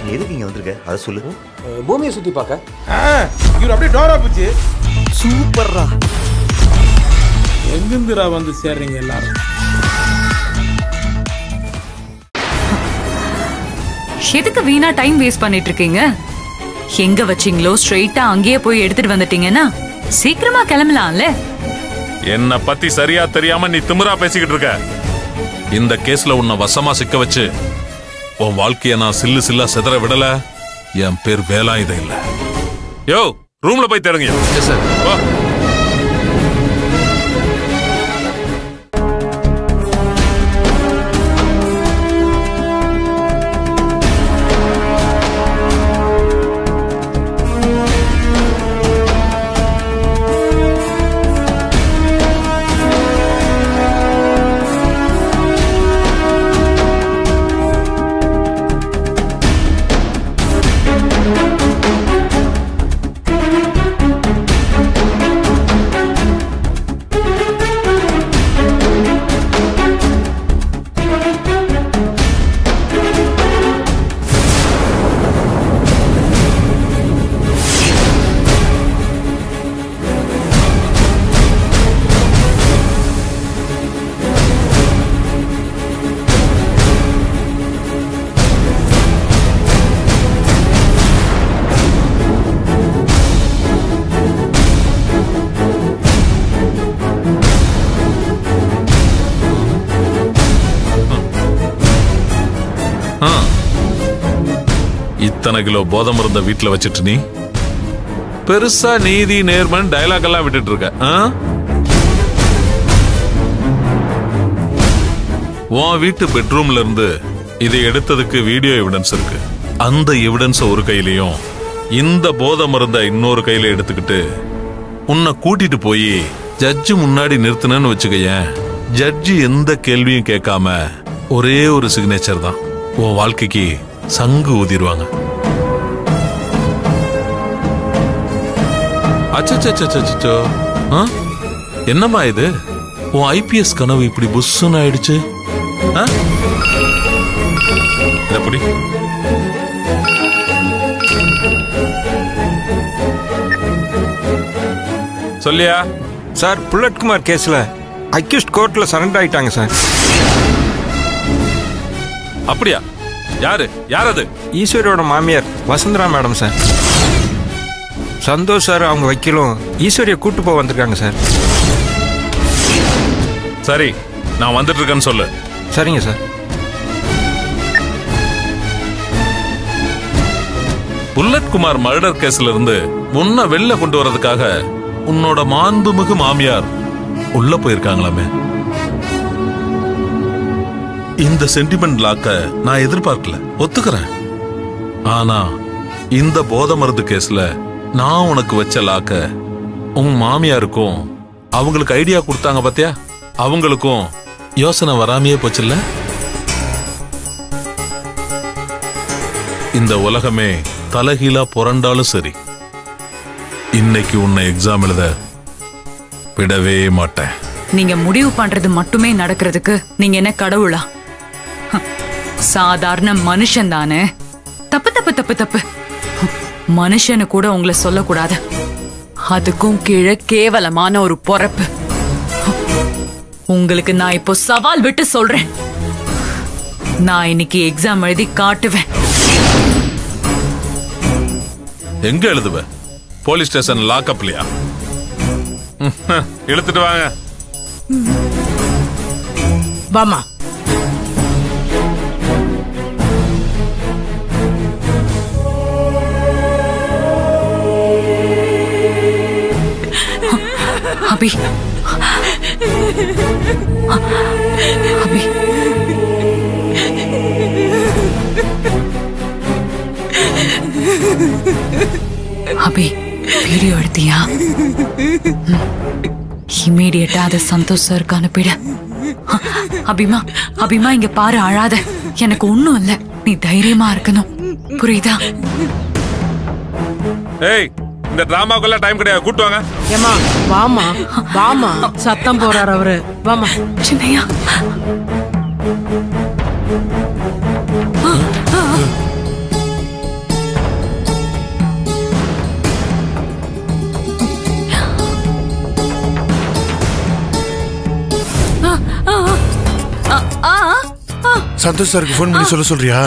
நீ எதுக்கு இங்க வந்திருக்க அதை சொல்லு அஹ், பூமியை சுத்தி பார்க்க ஆ, இவர் அப்படியே டோரா போச்சு சூப்பர்ரா எங்கிருந்துடா வந்து சேர்றீங்க எல்லாரும் எதுக்கு வீணா டைம் வேஸ்ட் பண்ணிட்டு இருக்கீங்க எங்க வச்சீங்களோ ஸ்ட்ரெயிட்டா அங்கேயே போய் எடுத்துட்டு வந்துட்டீங்கன்னா சீக்கிரமா கிளம்பலாம்ல என்ன பத்தி சரியா தெரியாம நீ திமிரா பேசிக்கிட்டு இருக்க இந்த கேஸ்ல உன்னை வசமா சிக்க வச்சு உன் வாழ்க்கைய நான் சில்லு சில்லா சிதற விடல என் பேர் வேலாயுதம் இல்ல யோ ரூம்ல போய் தேடுங்க வா. ஆ. இத்தனை கிலோ போதை மருந்த வீட்டுல வச்சுட்டு நீ பெருசா நீதி நேர்மன் டயலாக் எல்லாம் விட்டுட்டு இருக்க ஆ? உன் வீட்டு பெட்ரூம்ல இருந்து இதை எடுத்ததுக்கு வீடியோ எவிடன்ஸ் இருக்கு அந்த எவிடன்ஸ் ஒரு கையிலயும் இந்த போதை மருந்த இன்னொரு கையில எடுத்துக்கிட்டு உன்னை கூட்டிட்டு போய் ஜட்ஜு முன்னாடி நிறுத்தினு வச்சுக்கயேன் ஜட்ஜி எந்த கேள்வியும் கேட்காம ஒரே ஒரு சிக்னேச்சர் தான் உன் வாழ்க்கைக்கு சங்கு ஊதிடுவாங்க அச்சச்சச்சச்சோ ஆ? என்னம்மா இது உன் ஐபிஎஸ் கனவு இப்படி புஷ்ஷுன்னு ஆயிடுச்சு ஆ? எப்படி சொல்லியா சார் புல்லட் குமார் கேஸில் அக்யூஸ்ட் கோர்ட்டில் சரண்டர் ஆயிட்டாங்க சார் அப்படியா யாரு யார் அது ஈஸ்வரியோட மாமியார் Vasanthara madam sir Santhosh sir அவங்க வக்கீலும் ஈஸ்வரியை கூட்டு போக வந்திருக்காங்க சார் சரி நான் வந்துட்டு இருக்கேன்னு சொல்லு சரிங்க சார் புல்லட் குமார் மர்டர் கேஸ்ல இருந்து முன்ன வெளில கொண்டு வரதுக்காக உன்னோட மாண்புமிகு மாமியார் உள்ள போயிருக்காங்களாமே இந்த சென்டிமெண்ட் லாக்க நான் எதிர்பார்க்கல ஒத்துக்கிறேன் ஆனா இந்த போதை மருந்து கேஸ்ல நான் உனக்கு வச்ச லாக்க உன் மாமியாருக்கும் அவங்களுக்கு ஐடியா கொடுத்தாங்க பாத்தியா அவங்களுக்கும் யோசனை வராமையே போச்சுல்ல இந்த உலகமே தலைகீழா புரண்டாலும் சரி இன்னைக்கு உன்னை எக்ஸாம் எழுத விடவே மாட்டேன் நீங்க முடிவு பண்றது மட்டுமே நடக்கிறதுக்கு நீங்க என்ன கடவுளா ஹம், சாதாரண மனுஷன் தானே தப்பு தப்பு தப்பு தப்பு ஹம், மனுஷனு கூட உங்களை சொல்லக்கூடாது அதுக்கும் கீழே கேவலமான ஒரு பொறப்பு ஹம், உங்களுக்கு நான் இப்போ சவால் விட்டு சொல்றேன் நான் இன்னைக்கு எக்ஸாம் எழுதி காட்டுவேன் எங்க எழுதுவ போலீஸ் ஸ்டேஷன் லாக்அப்லயா இழுத்துட்டு வாங்க வாமா அபி அபி அபி வீடியோ எடுத்தியா இமீடியட்டா அதை சந்தோஷ் சாருக்கு அனுப்பிடு அ- அபிமா அபிமா இங்க பாரு அழாத எனக்கு ஒண்ணும் இல்ல நீ தைரியமா இருக்கணும் புரியுதா ஏய் இந்த டிராமாக்குள்ள டைம் கிடையாது கூட்டு வாங்க ஏமா வாமா வாமா சத்தம் போறாரு அவரு வாமா சின்னையா சந்தோஷ் சாருக்கு ஃபோன் பண்ணி சொல்ல சொல்றியா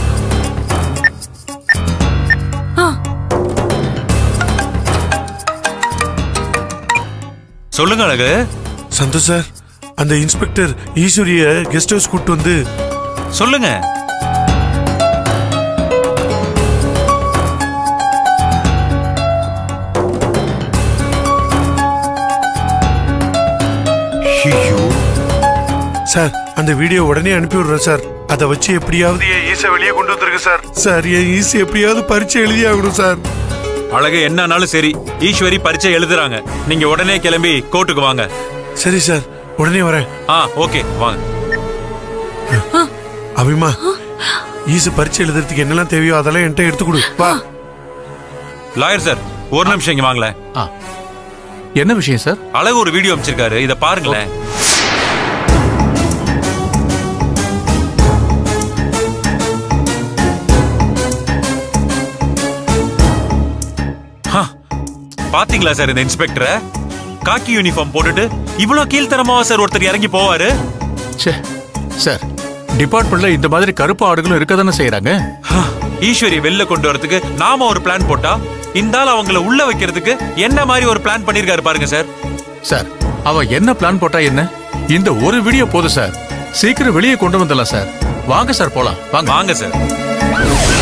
சொல்லுங்க அழகு சந்தோஷ் சார் அந்த இன்ஸ்பெக்டர் ஈஸ்வரிய கெஸ்ட் ஹவுஸ் கூட்டு வந்து சொல்லுங்க ஐயோ சார் அந்த வீடியோ உடனே அனுப்பி விடுறேன் சார் அதை வச்சு எப்படியாவது என் ஈஸை வெளியே கொண்டு வந்துருங்க சார் சார் என் ஈஸி எப்படியாவது பரீட்சை எழுதி ஆகணும் சார் அழகு என்னன்னாலும் சரி ஈஸ்வரி பரீட்சை எழுதுறாங்க நீங்க உடனே கிளம்பி கோர்ட்டுக்கு வாங்க சரி சார் உடனே வரேன் ஆ ஓகே வாங்க அபிமா ஈஸு பரீட்சை எழுதுறதுக்கு என்னெல்லாம் தேவையோ அதெல்லாம் என்கிட்ட எடுத்து கொடு வா லாயர் சார் ஒரு நிமிஷம் இங்க வாங்களேன் என்ன விஷயம் சார் அழகு ஒரு வீடியோ அமைச்சிருக்காரு இத பாருங்களேன் ஹா, பாத்தீங்களா சார் இந்த இன்ஸ்பெக்டரை காக்கி யூனிஃபார்ம் போட்டுட்டு இவ்வளவு கீழ்த்தரமாவா சார் ஒருத்தர் இறங்கி போவாரு ச்சே சார் டிபார்ட்மெண்ட்ல இந்த மாதிரி கருப்பு ஆடுகளும் இருக்க தானே செய்யறாங்க ஹா, ஈஸ்வரி வெளில கொண்டு வரதுக்கு நாம ஒரு பிளான் போட்டா இந்த ஆள் அவங்கள உள்ள வைக்கிறதுக்கு என்ன மாதிரி ஒரு பிளான் பண்ணிருக்காரு பாருங்க சார் சார் அவ என்ன பிளான் போட்டா என்ன இந்த ஒரு வீடியோ போதும் சார் சீக்கிரம் வெளியே கொண்டு வந்துடலாம் சார் வாங்க சார் போலாம் வாங்க வாங்க சார்